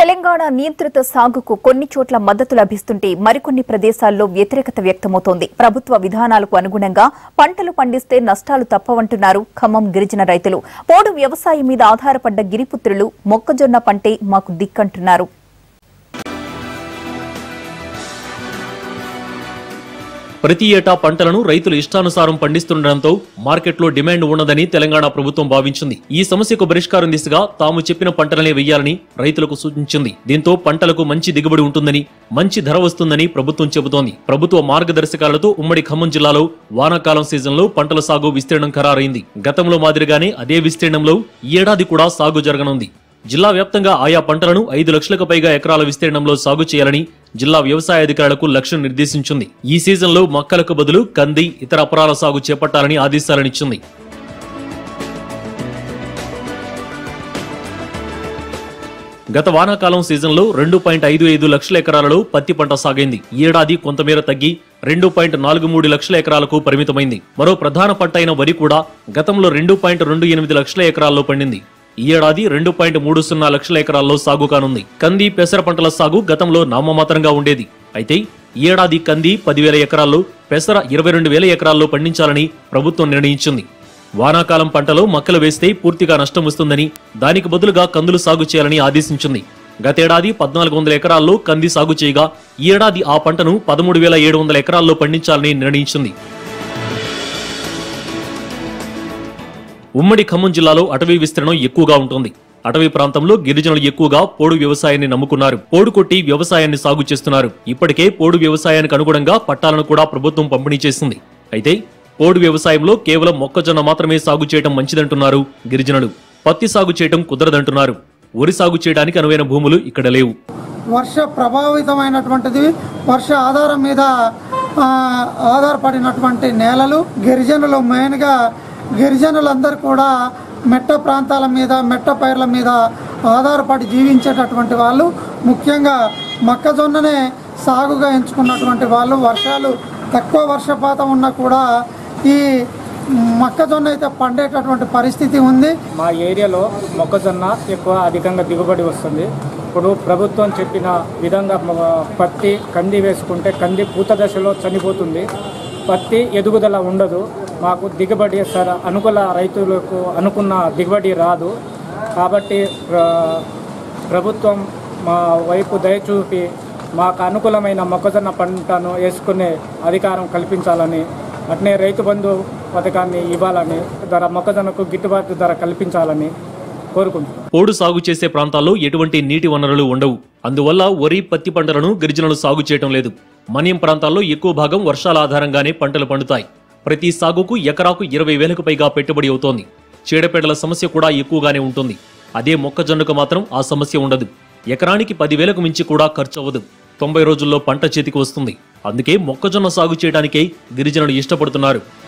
తెలంగాణ నియంత్రిత సాగుకు కొన్ని చోట్ల మద్దతు లభిస్తుంటే మరికొన్ని ప్రదేశాల్లో వ్యతిరేకత వ్యక్తమవుతోంది ప్రభుత్వ విధానాలకు అనుగుణంగా పంటలు పండిస్తే నష్టాలు తప్పవంటున్నారు ఖమ్మం గిరిజన రైతులు పోడు వ్యవసాయం మీద ఆధారపడ్డ గిరిపుత్రులు మొక్కజొన్న పంటే మాకు దిక్కంటున్నారు ప్రతి ఏటా పంటలను రైతులు ఇష్టానుసారం పండిస్తుండటంతో మార్కెట్లో డిమాండ్ ఉన్నదని తెలంగాణ ప్రభుత్వం భావించింది ఈ సమస్యకు పరిష్కారం దిశగా తాము చెప్పిన పంటలనే వెయ్యాలని రైతులకు సూచించింది దీంతో పంటలకు మంచి దిగుబడి ఉంటుందని మంచి ధర వస్తుందని ప్రభుత్వం చెబుతోంది ప్రభుత్వ మార్గదర్శకాలతో ఉమ్మడి ఖమ్మం జిల్లాలో వానాకాలం సీజన్లో పంటల సాగు విస్తీర్ణం ఖరారైంది గతంలో మాదిరిగానే అదే విస్తీర్ణంలో ఈ ఏడాది కూడా సాగు జరగనుంది జిల్లా వ్యాప్తంగా ఆయా పంటలను ఐదు లక్షలకు పైగా ఎకరాల విస్తీర్ణంలో సాగు చేయాలని జిల్లా వ్యవసాయ అధికారులకు లక్ష్యం నిర్దేశించింది ఈ సీజన్లో మొక్కలకు బదులు కంది ఇతర అపరాల సాగు చేపట్టాలని ఆదేశాలనిచ్చింది గత వానాకాలం సీజన్లో రెండు పాయింట్ ఐదు ఐదు లక్షల ఎకరాలలో పత్తి పంట సాగైంది ఈ ఏడాది కొంతమేర తగ్గి రెండు పాయింట్ నాలుగు మూడు లక్షల ఎకరాలకు పరిమితమైంది మరో ప్రధాన పంట అయిన వరి కూడా గతంలో రెండు పాయింట్ రెండు ఎనిమిది లక్షల ఎకరాల్లో పండింది ఈ ఏడాది రెండు పాయింట్ మూడు సున్నా లక్షల ఎకరాల్లో సాగు కానుంది కంది పెసర పంటల సాగు గతంలో నామమాత్రంగా ఉండేది అయితే ఈ ఏడాది కంది పదివేల ఎకరాల్లో పెసర ఇరవై రెండు వేల ఎకరాల్లో పండించాలని ప్రభుత్వం నిర్ణయించింది వానాకాలం పంటలో మక్కలు వేస్తే పూర్తిగా నష్టం వస్తుందని దానికి బదులుగా కందులు సాగు చేయాలని ఆదేశించింది గతేడాది పద్నాలుగు వందల ఎకరాల్లో కంది సాగు చేయగా ఈ ఏడాది ఆ పంటను పదమూడు వేల ఏడు వందల ఎకరాల్లో పండించాలని నిర్ణయించింది ఉమ్మడి ఖమ్మం జిల్లాలో అటవీ విస్తీర్ణం ఎక్కువగా ఉంటుంది అటవీ ప్రాంతంలో గిరిజనులు ఎక్కువగా పోడు వ్యవసాయాన్ని నమ్ముకున్నారు పోడు కొట్టి వ్యవసాయాన్ని సాగు చేస్తున్నారు ఇప్పటికే పోడు వ్యవసాయానికి అనుగుణంగా పట్టాలను కూడా ప్రభుత్వం పంపిణీ చేసింది అయితే పోడు వ్యవసాయంలో కేవలం మొక్కజొన్న మాత్రమే సాగు చేయడం మంచిదంటున్నారు గిరిజనులు పత్తి సాగు చేయడం కుదరదంటున్నారు వరి సాగు చేయడానికి అనువైన భూములు ఇక్కడ లేవు వర్ష ప్రభావితమైనటువంటిది వర్ష ఆధారం మీద ఆ, ఆధారపడినటువంటి నేలలు గిరిజనులు మెయిన్గా గిరిజనులందరూ కూడా మెట్ట ప్రాంతాల మీద మెట్ట పైర్ల మీద ఆధారపడి జీవించేటటువంటి వాళ్ళు ముఖ్యంగా మొక్కజొన్ననే సాగుగా ఎంచుకున్నటువంటి వాళ్ళు వర్షాలు తక్కువ వర్షపాతం ఉన్నా కూడా ఈ మొక్కజొన్న అయితే పండేటటువంటి పరిస్థితి ఉంది మా ఏరియాలో మొక్కజొన్న ఎక్కువ అధికంగా దిగుబడి వస్తుంది ఇప్పుడు ప్రభుత్వం చెప్పిన విధంగా మ- పత్తి కంది వేసుకుంటే కంది పూత దశలో చనిపోతుంది పత్తి ఎదుగుదల ఉండదు మాకు దిగుబడి సర అనుకూల రైతులకు అనుకున్న దిగుబడి రాదు కాబట్టి ప్ర- ప్రభుత్వం మా వైపు దయచూపి మాకు అనుకూలమైన మొక్కజొన్న పంటను వేసుకునే అధికారం కల్పించాలని అట్నే రైతు బంధు పథకాన్ని ఇవ్వాలని ధర మొక్కజొన్నకు గిట్టుబాటు ధర కల్పించాలని కోరుకుంటున్నాను పోడు సాగు చేసే ప్రాంతాల్లో ఎటువంటి నీటి వనరులు ఉండవు అందువల్ల వరి పత్తి పంటలను గిరిజనులు సాగు చేయటం లేదు మన్యం ప్రాంతాల్లో ఎక్కువ భాగం వర్షాల ఆధారంగానే పంటలు పండుతాయి ప్రతి సాగుకు ఎకరాకు ఇరవై వేలకు పైగా పెట్టుబడి అవుతోంది చీడపీడల సమస్య కూడా ఎక్కువగానే ఉంటుంది అదే మొక్కజొన్నకు మాత్రం ఆ సమస్య ఉండదు ఎకరానికి పదివేలకు మించి కూడా ఖర్చు అవ్వదు తొంభై రోజుల్లో పంట చేతికి వస్తుంది అందుకే మొక్కజొన్న సాగు చేయడానికే గిరిజనులు ఇష్టపడుతున్నారు